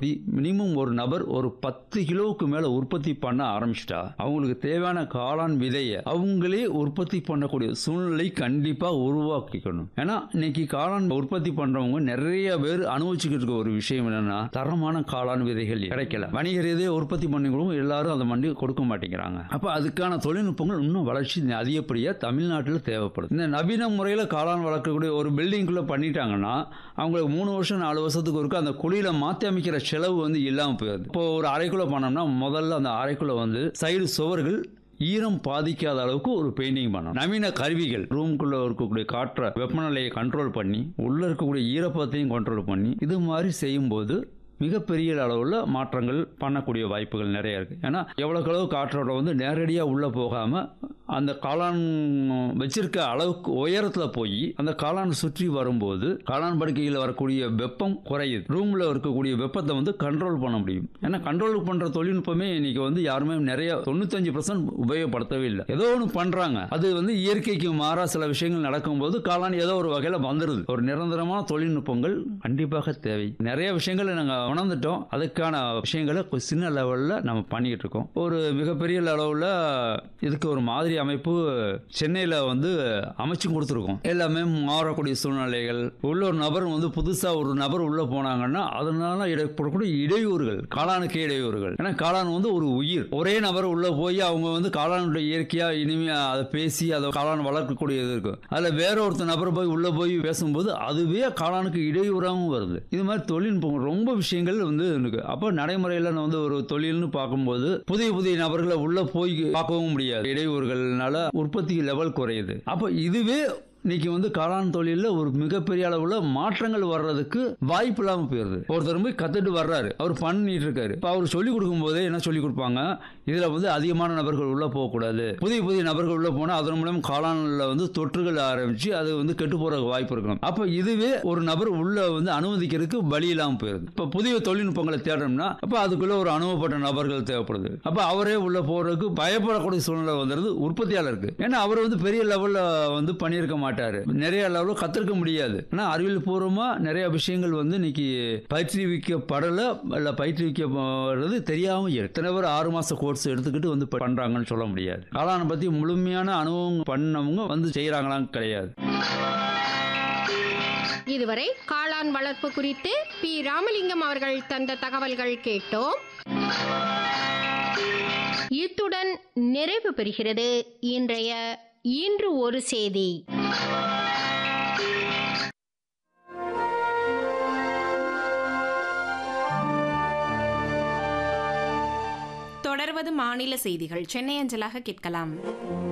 உற்பத்தி மினிமம் ஒரு நபர் ஒரு பத்து கிலோவுக்கு மேல உற்பத்தி பண்ண ஆரம்பிச்சிட்டா அவங்களுக்கு தேவையான காளான் விதையை அவங்களே உற்பத்தி பண்ணக்கூடிய சூழ்நிலை கண்டிப்பா உருவாக்கிக்கணும் ஏன்னா இன்னைக்கு காளான் உற்பத்தி பண்றவங்க நிறைய பேர் அனுபவிச்சுக்கிட்டு இருக்க ஒரு விஷயம் என்னன்னா தரமான காளான் விதைகள் கிடைக்கல வணிக ரீதியாக உற்பத்தி பண்ணி கொடுக்கும் எல்லாரும் அதை மண்டி கொடுக்க மாட்டேங்கிறாங்க அப்ப அதுக்கான தொழில்நுட்பங்கள் இன்னும் வளர்ச்சி அதிகப்படியா தமிழ்நாட்டில் தேவைப்படுது இந்த நவீன முறையில் காளான் வளர்க்கக்கூடிய ஒரு பில்டிங்குள்ள பண்ணிட்டாங்கன்னா அவங்களுக்கு மூணு வருஷம் நாலு வருஷத்துக்கு ஒருக்க அந்த குழியில மாற்றி அமைக்கிற செலவு வந்து இல்லாமல் போயிடுது இப்போ ஒரு அறைக்குள்ள பண்ணோம்னா முதல்ல அந்த அறைக்குள்ள வந்து சைடு சுவர்கள் ஈரம் பாதிக்காத அளவுக்கு ஒரு பெயிண்டிங் பண்ணணும் நவீன கருவிகள் ரூம்குள்ள இருக்கக்கூடிய காற்றை வெப்பநிலையை கண்ட்ரோல் பண்ணி உள்ள இருக்கக்கூடிய ஈரப்பதத்தையும் கண்ட்ரோல் பண்ணி இது மாதிரி செய்யும்போது மிகப்பெரிய அளவில் மாற்றங்கள் பண்ணக்கூடிய வாய்ப்புகள் நிறைய இருக்கு ஏன்னா எவ்வளோக்கு அளவு காற்றோட வந்து நேரடியாக உள்ளே போகாமல் அந்த காளான் வச்சிருக்க அளவுக்கு உயரத்தில் போய் அந்த காளான் சுற்றி வரும்போது காளான் படுக்கையில் வரக்கூடிய வெப்பம் குறையுது ரூமில் இருக்கக்கூடிய வெப்பத்தை வந்து கண்ட்ரோல் பண்ண முடியும் ஏன்னா கண்ட்ரோல் பண்ணுற தொழில்நுட்பமே இன்னைக்கு வந்து யாருமே நிறைய தொண்ணூத்தஞ்சு பர்சன்ட் உபயோகப்படுத்தவே இல்லை ஏதோ ஒன்று பண்ணுறாங்க அது வந்து இயற்கைக்கு மாறா சில விஷயங்கள் நடக்கும்போது காளான் ஏதோ ஒரு வகையில் வந்துடுது ஒரு நிரந்தரமான தொழில்நுட்பங்கள் கண்டிப்பாக தேவை நிறைய விஷயங்களை நாங்கள் உணர்ந்துட்டோம் அதுக்கான விஷயங்களை கொஞ்சம் சின்ன லெவலில் நம்ம பண்ணிக்கிட்டு இருக்கோம் ஒரு மிகப்பெரிய அளவில் இதுக்கு ஒரு மாதிரி அமைப்பு சென்னையில் வந்து அமைச்சு கொடுத்துருக்கோம் எல்லாமே மாறக்கூடிய சூழ்நிலைகள் உள்ள ஒரு நபர் வந்து புதுசாக ஒரு நபர் உள்ளே போனாங்கன்னா அதனால ஏற்படக்கூடிய இடையூறுகள் காளானுக்கு இடையூறுகள் ஏன்னா காளான் வந்து ஒரு உயிர் ஒரே நபர் உள்ளே போய் அவங்க வந்து காளானுடைய இயற்கையாக இனிமையாக அதை பேசி அதை காளான் வளர்க்கக்கூடிய இது இருக்கும் அதில் வேற ஒருத்தர் நபர் போய் உள்ளே போய் பேசும்போது அதுவே காளானுக்கு இடையூறாகவும் வருது இது மாதிரி தொழில்நுட்பம் ரொம்ப விஷயங்கள் வந்து இருக்கு அப்போ நடைமுறையில் வந்து ஒரு தொழில்னு பார்க்கும்போது புதிய புதிய நபர்களை உள்ள போய் பார்க்கவும் முடியாது இடையூறுகள்னால உற்பத்தி லெவல் குறையுது அப்போ இதுவே இன்னைக்கு வந்து காளான் தொழிலில் ஒரு மிகப்பெரிய அளவுல மாற்றங்கள் வர்றதுக்கு வாய்ப்பு இல்லாமல் போயிருது ஒருத்தர் போய் கத்துட்டு வர்றாரு அவர் பண்ணிட்டு இருக்காரு இப்போ அவர் சொல்லிக் கொடுக்கும் போதே என்ன சொல்லி கொடுப்பாங்க இதுல வந்து அதிகமான நபர்கள் உள்ள போகக்கூடாது புதிய புதிய நபர்கள் உள்ள போனால் அதன் மூலம் காளான்ல வந்து தொற்றுகள் ஆரம்பிச்சு அது வந்து கெட்டு போற வாய்ப்பு இருக்கணும் அப்போ இதுவே ஒரு நபர் உள்ள வந்து அனுமதிக்கிறதுக்கு வழி இல்லாமல் போயிருது இப்போ புதிய தொழில்நுட்பங்களை தேடணும்னா அப்போ அதுக்குள்ள ஒரு அனுபவப்பட்ட நபர்கள் தேவைப்படுது அப்போ அவரே உள்ள போறதுக்கு பயப்படக்கூடிய சூழ்நிலை வந்துடுது உற்பத்தியாளருக்கு ஏன்னா அவர் வந்து பெரிய லெவல்ல வந்து பண்ணியிருக்க மாட்டாரு நிறைய லெவலில் கத்திருக்க முடியாது ஆனால் அறிவியல் பூர்வமா நிறைய விஷயங்கள் வந்து இன்னைக்கு பயிற்றுவிக்கப்படலை இல்லை பயிற்றுவிக்கப்படுறது தெரியாம இருக்கு. எத்தனை பேர் ஆறு மாச கோர்ஸ் எடுத்துக்கிட்டு வந்து பண்றாங்கன்னு சொல்ல முடியாது காளானை பத்தி முழுமையான அனுபவம் பண்ணவங்க வந்து செய்யறாங்களான்னு கிடையாது இதுவரை காளான் வளர்ப்பு குறித்து பி ராமலிங்கம் அவர்கள் தந்த தகவல்கள் கேட்டோம் இத்துடன் நிறைவு பெறுகிறது இன்றைய இன்று ஒரு செய்தி தொடர்வது மாநில செய்திகள் சென்னை அஞ்சலாக கேட்கலாம்